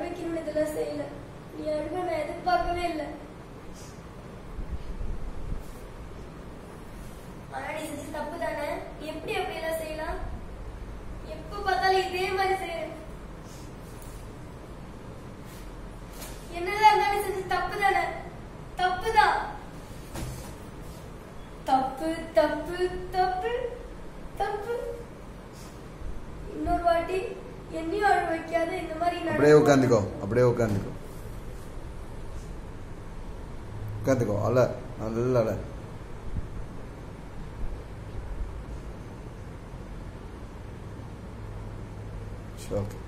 வைக்கணும்னு இதெல்லாம் செய்யல நீ அழுவ நான் எதிர்பார்க்கவே இல்லை ஆனா நீ செஞ்ச தப்பு தானே நீ எப்படி அப்படி எல்லாம் செய்யலாம் எப்ப பார்த்தாலும் இதே மாதிரி செய்ய என்னதான் இருந்தாலும் செஞ்ச தப்பு தானே தப்பு தான் தப்பு தப்பு தப்பு தப்பு இன்னொரு வாட்டி என்னையும் அழ வைக்காத இந்த மாதிரி அப்படியே நடக்கும். உட்காந்துக்கோ அப்படியே உட்காந்துக்கோ உட்காந்துக்கோ அல நல்ல அல ஓகே